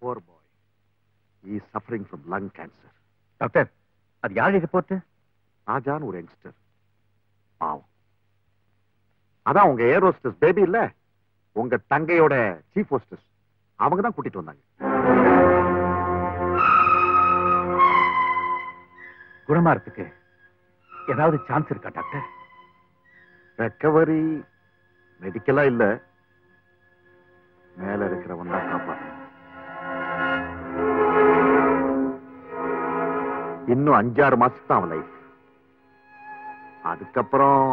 Bore boy he suffering from lung cancer doctor அது யாரு report ராஜான்னு ஒரு யங்ஸ்டர் பாவம் அதான் உங்க ஏர் ஹோஸ்டஸ் பேபி இல்ல உங்க தங்கையோட சீஃப் ஹோஸ்டஸ் அவங்க தான் கூட்டிட்டு வந்தாங்க குணமாறதுக்கு ஏதாவது சான்ஸ் இருக்கா டாக்டர் ரெக்கவரி மெடிக்கலா இல்ல மேல இருக்கிறவன் தான் காப்பாற்றணும் இன்னும் அஞ்சாறு மாசத்துக்கு தான் அவன் லைஃப் அதுக்கப்புறம்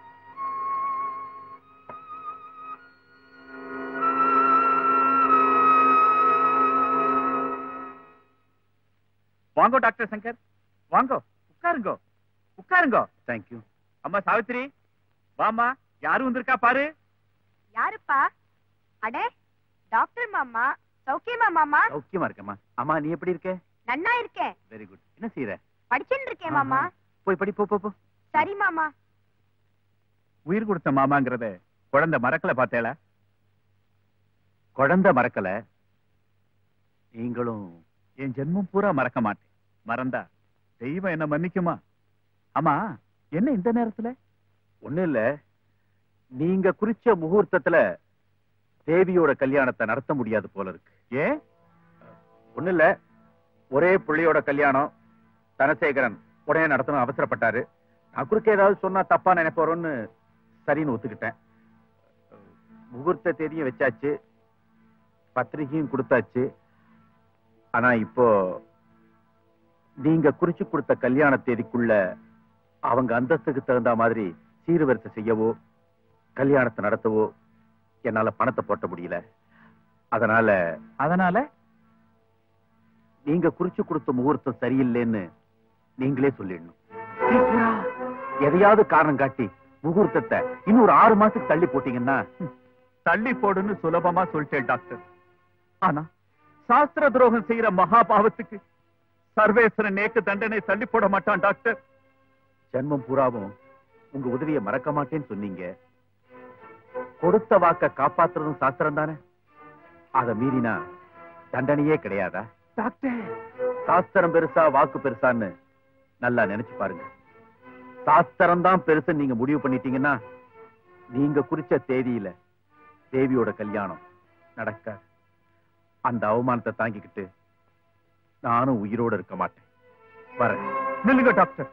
வாங்கோ டாக்டர் சங்கர் வாங்கோ உட்காருங்கோ உட்காருங்கோ தேங்க்யூ அம்மா சாவித்திரி வாம்மா யாரும் வந்திருக்கா பாரு யாருப்பா அடே டாக்டர் மாமா சௌக்கியமா மாமா சௌக்கியமா இருக்கேம்மா அம்மா நீ எப்படி இருக்க நன்னா இருக்கேன் வெரி குட் என்ன செய்யற படிச்சுட்டு இருக்கேன் மாமா போய் படி போ போ போ சரி மாமா உயிர் கொடுத்த மாமாங்கிறத குழந்தை மறக்கல பார்த்தேல குழந்தை மறக்கல நீங்களும் என் ஜென்மம் பூரா மறக்க மாட்டேன் மறந்தா தெய்வம் என்ன மன்னிக்குமா ஆமா என்ன இந்த நேரத்துல ஒண்ணு இல்ல நீங்க குறிச்ச முகூர்த்தத்துல தேவியோட கல்யாணத்தை நடத்த முடியாது போல இருக்கு ஏன் ஒண்ணு இல்ல ஒரே புள்ளையோட கல்யாணம் தனசேகரன் உடனே நடத்தணும் அவசரப்பட்டாரு நான் குறுக்க ஏதாவது சொன்னா தப்பா நினைப்போறோன்னு சரின்னு ஒத்துக்கிட்டேன் முகூர்த்த தேதியும் வச்சாச்சு பத்திரிகையும் கொடுத்தாச்சு ஆனா இப்போ நீங்க குறிச்சு கொடுத்த கல்யாண தேதிக்குள்ள அவங்க அந்தஸ்துக்கு தகுந்த மாதிரி சீர்வரிசை செய்யவோ கல்யாணத்தை நடத்தவோ என்னால பணத்தை போட்ட முடியல அதனால அதனால நீங்க குறிச்சு கொடுத்த முகூர்த்தம் சரியில்லைன்னு நீங்களே சொல்லிடணும் சீக்கிரம் எதையாவது காரணம் காட்டி முகூர்த்தத்தை இன்னும் ஒரு ஆறு மாசத்துக்கு தள்ளி போட்டீங்கன்னா தள்ளி போடுன்னு சுலபமா சொல்லிட்டேன் டாக்டர் ஆனா சாஸ்திர துரோகம் செய்யற மகா பாவத்துக்கு சர்வேஸ்வரன் நேக்கு தண்டனை தள்ளி போட மாட்டான் டாக்டர் ஜென்மம் பூராவும் உங்க உதவியை மறக்க மாட்டேன்னு சொன்னீங்க கொடுத்த வாக்க காப்பாத்துறதும் சாஸ்திரம் தானே அதை மீறினா தண்டனையே கிடையாதா டாக்டர் சாஸ்திரம் பெருசா வாக்கு பெருசான்னு நல்லா நினைச்சு பாருங்க சாஸ்திரம் தான் பெருசு நீங்க முடிவு பண்ணிட்டீங்கன்னா நீங்க குறிச்ச தேதியில தேவியோட கல்யாணம் நடக்காது அந்த அவமானத்தை தாங்கிக்கிட்டு நானும் உயிரோட இருக்க மாட்டேன் வரேன் நில்லுங்க டாக்டர்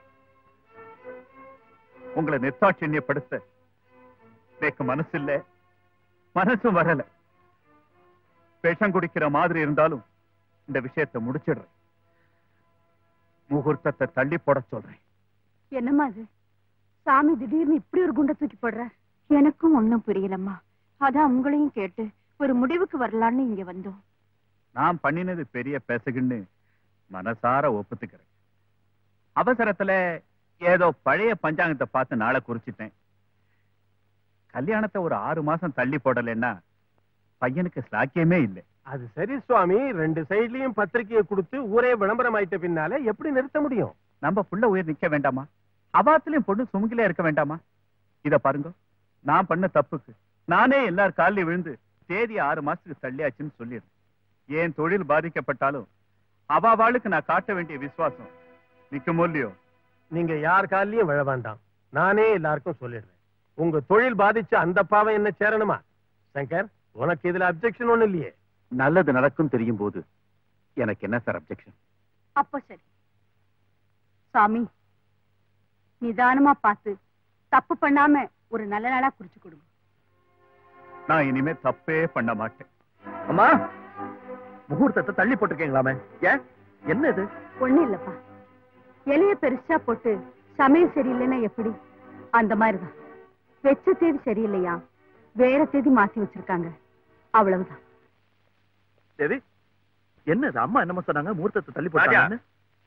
உங்களை நிர்த்தாட்சியப்படுத்த எனக்கு மனசு இல்ல மனசும் வரல விஷம் குடிக்கிற மாதிரி இருந்தாலும் இந்த விஷயத்தை முடிச்சிடுறேன் முகூர்த்தத்தை தள்ளி போட சொல்றேன் என்னம்மா அது சாமி திடீர்னு இப்படி ஒரு குண்டை தூக்கி போடுற எனக்கும் ஒண்ணும் புரியலம்மா அதான் உங்களையும் கேட்டு ஒரு முடிவுக்கு வரலான்னு இங்க வந்தோம் நான் பண்ணினது பெரிய பெசகுன்னு மனசார ஒப்புத்துக்கிறேன் அவசரத்துல ஏதோ பழைய பஞ்சாங்கத்தை பார்த்து நாளை குறிச்சிட்டேன் கல்யாணத்தை ஒரு ஆறு மாசம் தள்ளி போடலைன்னா பையனுக்கு சாக்கியமே இல்லை அது சரி சுவாமி ரெண்டு சைட்லயும் பத்திரிக்கையை கொடுத்து ஊரே விளம்பரம் ஆயிட்ட பின்னால எப்படி நிறுத்த முடியும் நம்ம புள்ள உயிர் நிக்க வேண்டாமா அவாத்துலயும் பொண்ணு சுமுகிலே இருக்க வேண்டாமா இத பாருங்க நான் பண்ண தப்புக்கு நானே எல்லார் காலில் விழுந்து தேதி ஆறு மாசத்துக்கு தள்ளியாச்சுன்னு சொல்லிடுறேன் என் தொழில் பாதிக்கப்பட்டாலும் அவ அவளுக்கு நான் காட்ட வேண்டிய விசுவாசம் நிக்குமோ இல்லையோ நீங்க யார் கால்லயும் விழ வேண்டாம் நானே எல்லாருக்கும் சொல்லிடுறேன் உங்க தொழில் பாதிச்ச அந்த பாவம் என்ன சேரணுமா சங்கர் உனக்கு இதுல அப்செக்ஷன் ஒண்ணு இல்லையே நல்லது நடக்கும் தெரியும் போது எனக்கு என்ன சார் அப்செக்ஷன் அப்ப சரி சாமி நிதானமா பார்த்து தப்பு பண்ணாம ஒரு நல்ல நாளா குறிச்சு கொடுங்க நான் இனிமே தப்பே பண்ண மாட்டேன் அம்மா முகூர்த்தத்தை தள்ளி போட்டிருக்கீங்களாமே ஏன் என்ன இது ஒண்ணு இல்லப்பா இலைய பெருசா போட்டு சமையல் சரியில்லைன்னா எப்படி அந்த மாதிரிதான் வெச்ச தேதி சரியில்லையா வேற தேதி மாத்தி வச்சிருக்காங்க அவ்வளவுதான் சரி என்னது அம்மா என்னமோ சொன்னாங்க முகூர்த்தத்தை தள்ளி ராஜா. போட்டாங்கன்னு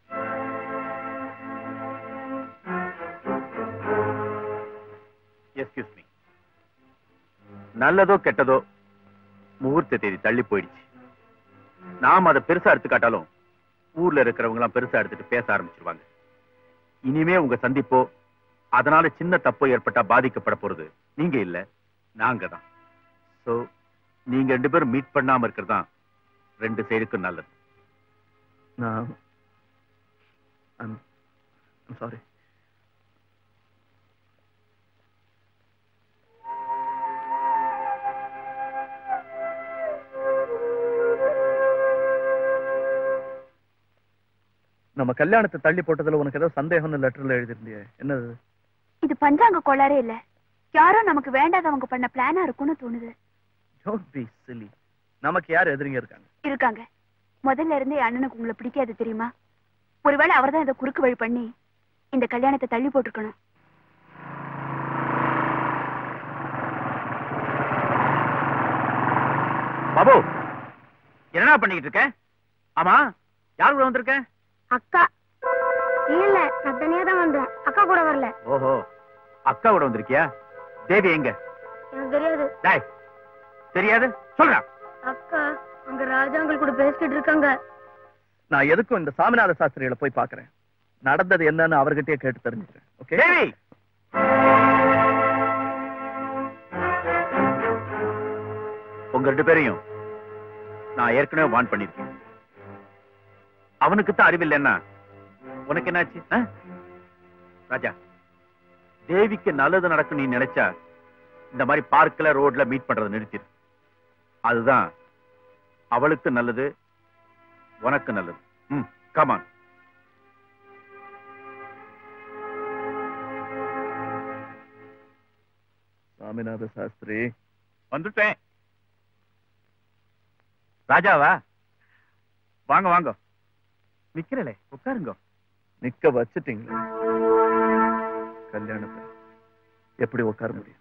எஸ்கியூஸ் மீ நல்லதோ கெட்டதோ முகூர்த்த தேதி தள்ளி போயிடுச்சு நாம் அதை பெருசா எடுத்துக்காட்டாலும் ஊர்ல இருக்கிறவங்க எல்லாம் பெருசா எடுத்துட்டு பேச ஆரம்பிச்சிருவாங்க இனிமே உங்க சந்திப்போ அதனால சின்ன தப்போ ஏற்பட்டா பாதிக்கப்பட போறது நீங்க இல்ல நாங்க தான் சோ நீங்க ரெண்டு பேரும் மீட் பண்ணாம இருக்கிறது தான் ரெண்டு சைடுக்கும் நல்லது நான் சாரி நம்ம கல்யாணத்தை தள்ளி போட்டதுல உனக்கு ஏதோ சந்தேகம்னு லெட்டர்ல எழுதிருந்தியே என்னது இது பஞ்சாங்க கோளாறே இல்ல யாரோ நமக்கு வேண்டாதவங்க பண்ண பிளானா இருக்கும்னு தோணுது டோன்ட் பி சில்லி நமக்கு யார் எதிரிங்க இருக்காங்க இருக்காங்க முதல்ல இருந்தே அண்ணனுக்கு உங்களை பிடிக்காது தெரியுமா ஒருவேளை அவர்தான் இதை குறுக்கு வழி பண்ணி இந்த கல்யாணத்தை தள்ளி போட்டிருக்கணும் பாபு என்னடா பண்ணிக்கிட்டு இருக்க ஆமா யார் கூட வந்திருக்க அக்கா இல்ல நான் தனியா தான் வந்தேன் அக்கா கூட வரல ஓஹோ அக்கா கூட வந்திருக்கியா தேவி எங்க எனக்கு தெரியாது டேய் தெரியாது சொல்றா அக்கா அங்க ராஜாங்கள் கூட பேசிட்டு இருக்காங்க நான் எதுக்கும் இந்த சாமிநாத சாஸ்திரிகளை போய் பார்க்கறேன் நடந்தது என்னன்னு அவர்கிட்டயே கேட்டு தெரிஞ்சுக்கிறேன் ஓகே தேவி உங்க ரெண்டு பேரையும் நான் ஏற்கனவே வான் பண்ணிருக்கேன் அவனுக்கு தான் அறிவில்லைன்னா உனக்கு என்னாச்சு ஆ? ராஜா தேவிக்கு நல்லது நடக்கும் நீ நினைச்சா இந்த மாதிரி பார்க்ல ரோட்ல மீட் பண்றதை நிறுத்திடு அதுதான் அவளுக்கு நல்லது உனக்கு நல்லது ம் கமான் சாமிநாத சாஸ்திரி வந்துட்டேன் ராஜாவா வாங்க வாங்க நிக்கிறலே உட்காருங்க நிக்க வச்சுட்டீங்களே கல்யாணத்தை எப்படி உட்கார முடியும்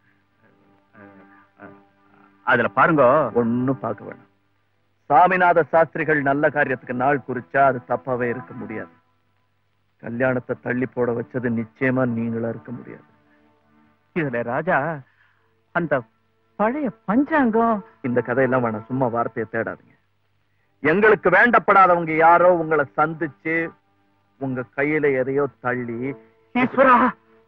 அதுல பாருங்க ஒண்ணும் பார்க்க வேணாம் சாமிநாத சாஸ்திரிகள் நல்ல காரியத்துக்கு நாள் குறிச்சா அது தப்பாவே இருக்க முடியாது கல்யாணத்தை தள்ளி போட வச்சது நிச்சயமா நீங்களா இருக்க முடியாது இதுல ராஜா அந்த பழைய பஞ்சாங்கம் இந்த கதையெல்லாம் வேணாம் சும்மா வார்த்தையை தேடாதீங்க எங்களுக்கு வேண்டப்படாதவங்க யாரோ உங்களை சந்திச்சு உங்க கையில எதையோ தள்ளி ஈஸ்வரா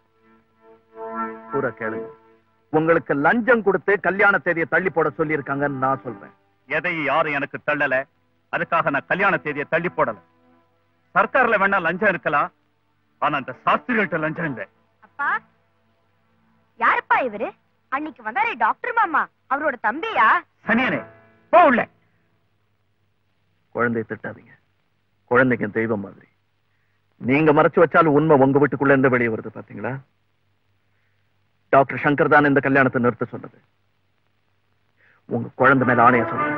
பூரா கேளுங்க உங்களுக்கு லஞ்சம் கொடுத்து கல்யாண தேதியை தள்ளி போட சொல்லி இருக்காங்கன்னு நான் சொல்றேன் எதையும் யாரும் எனக்கு தள்ளல அதுக்காக நான் கல்யாண தேதியை தள்ளி போடல சர்க்கார்ல வேணா லஞ்சம் இருக்கலாம் ஆனா அந்த சாஸ்திரிகள்ட்ட லஞ்சம் இல்லை அப்பா யாருப்பா இவரு அன்னைக்கு வந்தாரே டாக்டர் மாமா அவரோட தம்பியா சனியனே போ உள்ள குழந்தையை திட்டாதீங்க குழந்தைக்கு தெய்வம் மாதிரி நீங்க மறைச்சு வச்சாலும் உண்மை உங்க வீட்டுக்குள்ள இருந்து வெளியே வருது பாத்தீங்களா டாக்டர் சங்கர் தான் இந்த கல்யாணத்தை நிறுத்த சொன்னது உங்க குழந்தை மேல ஆணைய சொல்றேன்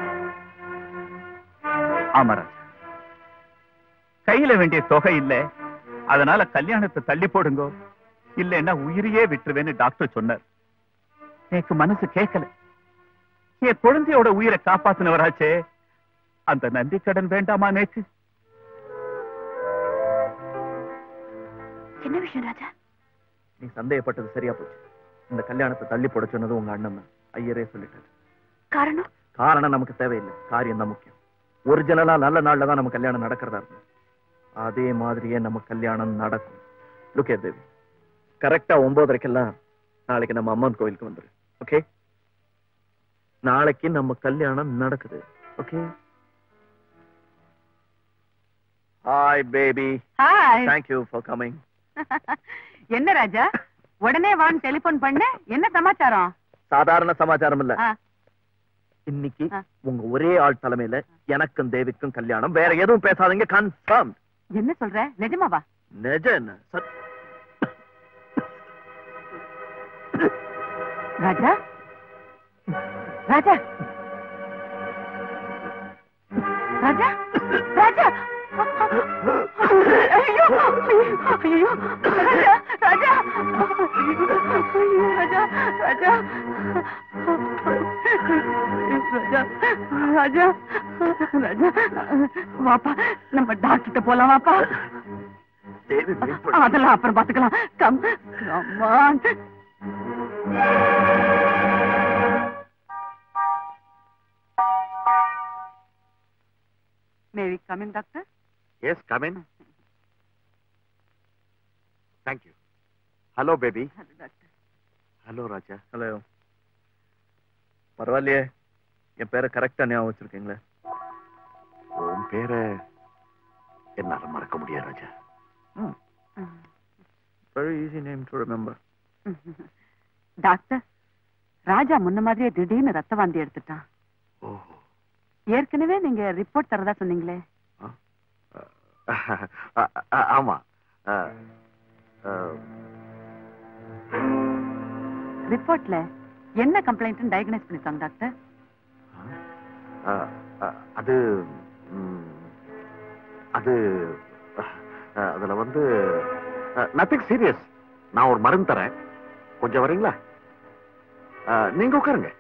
ஆமா ராஜா கையில வேண்டிய தொகை இல்ல அதனால கல்யாணத்தை தள்ளி போடுங்க இல்லைன்னா உயிரையே விட்டுருவேன்னு டாக்டர் சொன்னார் எனக்கு மனசு கேட்கல என் குழந்தையோட உயிரை காப்பாத்தினவராச்சே அந்த நன்றி கடன் வேண்டாமா நேக்கு என்ன விஷயம் ராஜா நீ சந்தேகப்பட்டது சரியா போச்சு இந்த கல்யாணத்தை தள்ளி போட சொன்னது உங்க அண்ணன் தான் ஐயரே சொல்லிட்டாரு காரணம் காரணம் நமக்கு தேவையில்லை காரியம் தான் முக்கியம் ஒரிஜினலா நல்ல நாள்ல தான் நம்ம கல்யாணம் நடக்கிறதா இருக்கும் அதே மாதிரியே நம்ம கல்யாணம் நடக்கும் லுக்கே தேவி கரெக்டா ஒன்பதரைக்கெல்லாம் நாளைக்கு நம்ம அம்மன் கோயிலுக்கு வந்துரு ஓகே நாளைக்கு நம்ம கல்யாணம் நடக்குது okay hi baby hi thank you for coming என்ன ராஜா உடனே வான்னு டெலிபோன் பண்ண என்ன சமாச்சாரம் சாதாரண சமாச்சாரம் இல்ல ஆ. இன்னைக்கு ஆ. உங்க ஒரே ஆள் தலைமையில எனக்கும் தேவிக்கும் கல்யாணம் வேற எதுவும் பேசாதீங்க கன்ஃபார்ம் என்ன சொல்ற நிஜமாவா நிஜம் என்ன சத்- ராஜா ராஜா ராஜா ராஜா ஐயோ ஐயோ ராஜா ராஜா ஐயோ, ராஜா ராஜா ராஜா ராஜா ராஜா வாப்பா நம்ம டாக்டர்கிட்ட போலாம் வாப்பா தேவி wait பண்ணு. அதெல்லாம் அப்புறம் பாத்துக்கலாம் come come on May we come in, doctor? Yes come in thank you hello baby Hello, doctor. Hello Raja hello பரவாயில்லையே என் பேரை கரெக்டா ஞாபகம் வச்சிருக்கீங்களே உன் பேரை என்னால மறக்க முடியாது Raja very easy name to remember doctor Raja முன்ன மாதிரியே திடீர்னு ரத்த வாந்தி எடுத்துட்டான் ஓஹோ ஏற்கனவே நீங்க ரிப்போர்ட் தரதா சொன்னீங்களே அ- அ- ஆமா அ, அ, ரிப்போர்ட்ல என்ன கம்ப்ளைண்ட் டயக்னைஸ் பண்ணிருக்காங்க டாக்டர் அ, அ, அது ம், அது அ, அதுல வந்து நத்திங் சீரியஸ் நான் ஒரு மருந்து தரேன் கொஞ்சம் வரீங்களா அ, நீங்க உட்காருங்க